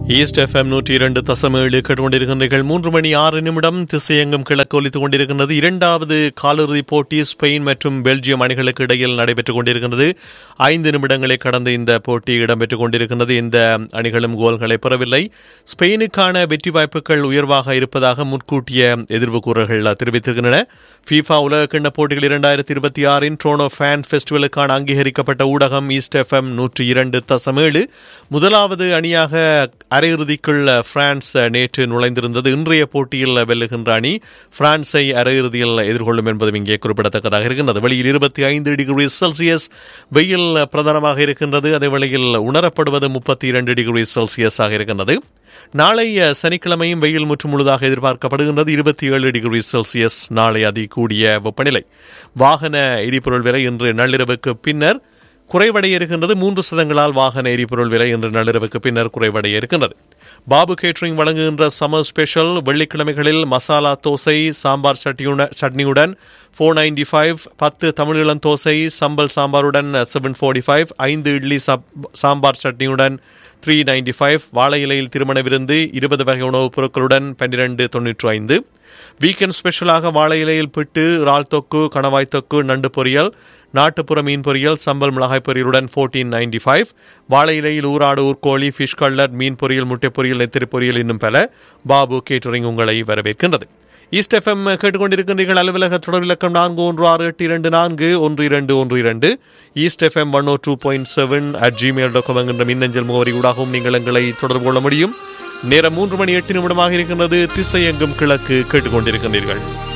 east FM நூற்றி இரண்டு தசம் ஏழு கேட்டுக்கொண்டிருக்கின்றீர்கள் மூன்று மணி ஆறு நிமிடம் திசையெங்கும் கிழக்கு ஒலித்துக் கொண்டிருக்கின்றது இரண்டாவது காலிறுதிப் போட்டி ஸ்பெயின் மற்றும் பெல்ஜியம் அணிகளுக்கு இடையில் நடைபெற்றுக் கொண்டிருக்கின்றது ஐந்து நிமிடங்களை கடந்து இந்த போட்டி இடம்பெற்றுக் கொண்டிருக்கின்றது இந்த அணிகளும் கோல்களை பெறவில்லை ஸ்பெயினுக்கான வெற்றி வாய்ப்புகள் உயர்வாக இருப்பதாக முன்கூட்டிய எதிர்வு கூறல்கள் தெரிவித்திருக்கின்றன ஃபீஃபா உலகக்கிண்ண போட்டிகள் இரண்டாயிரத்தி இருபத்தி ஆறின் ட்ரோனோ ஃபேன் ஃபெஸ்டிவலுக்கான அங்கீகரிக்கப்பட்ட ஊடகம் ஈஸ்ட் எஃப்எம் நூற்றி இரண்டு தசம் ஏழு முதலாவது அணியாக அரையிறுதிக்குள் பிரான்ஸ் நேற்று நுழைந்திருந்தது இன்றைய போட்டியில் வெல்லுகின்ற அணி பிரான்ஸை அரையிறுதியில் எதிர்கொள்ளும் என்பதும் இங்கே குறிப்பிடத்தக்கதாக இருக்கின்றது வெளியில் இருபத்தி ஐந்து டிகிரி செல்சியஸ் வெயில் பிரதானமாக இருக்கின்றது அதே வேளையில் உணரப்படுவது முப்பத்தி இரண்டு டிகிரி செல்சியஸாக இருக்கின்றது நாளை சனிக்கிழமையும் வெயில் முற்று முழுதாக எதிர்பார்க்கப்படுகின்றது இருபத்தி ஏழு டிகிரி செல்சியஸ் நாளை அதி கூடிய வெப்பநிலை வாகன எரிபொருள் விலை இன்று நள்ளிரவுக்கு பின்னர் குறைவடைய இருக்கின்றது மூன்று சதங்களால் வாகன எரிபொருள் விலை இன்று நள்ளிரவுக்கு பின்னர் குறைவடைய இருக்கின்றது பாபு கேட்டரிங் வழங்குகின்ற சம்மர் ஸ்பெஷல் வெள்ளிக்கிழமைகளில் மசாலா தோசை சாம்பார் சட்டியுடன் சட்னியுடன் ஃபோர் நைன்டி ஃபைவ் பத்து தமிழீழம் தோசை சம்பல் சாம்பாருடன் செவன் ஃபோர்ட்டி ஃபைவ் ஐந்து இட்லி சாம்பார் சட்னியுடன் த்ரீ நைன்டி ஃபைவ் வாழை இலையில் திருமண விருந்து இருபது வகை உணவுப் பொருட்களுடன் பன்னிரண்டு தொன்னூற்று ஐந்து வீக்கெண்ட் ஸ்பெஷலாக வாழை இலையில் பிட்டு இறால் தொக்கு கணவாய் தொக்கு நண்டு பொரியல் நாட்டுப்புற மீன் பொரியல் சம்பல் மிளகாய் பொரியலுடன் ஃபோர்டீன் நைன்டி ஃபைவ் வாழை இலையில் ஊராடு ஊர்கோழி ஃபிஷ் கல்லர் மீன் பொரியல் முட்டை பொரியல் நெத்திரி பொரியல் இன்னும் பல பாபு கேட்டரிங் உங்களை வரவேற்கின்றது ஈஸ்ட் எஃப்எம் கேட்டுக்கொண்டிருக்கின்றீர்கள் அலுவலக தொடர் இலக்கம் நான்கு ஒன்று ஆறு எட்டு இரண்டு நான்கு ஒன்று இரண்டு ஒன்று இரண்டு East FM one O two point seven at Gmail dot com என்கின்ற மின்னஞ்சல் முகவரி ஊடாகவும் நீங்கள் எங்களை தொடர்பு கொள்ள முடியும் நேரம் மூன்று மணி எட்டு நிமிடமாக இருக்கின்றது திசை எங்கும் கிழக்கு கேட்டுக்கொண்டிருக்கின்றீர்கள்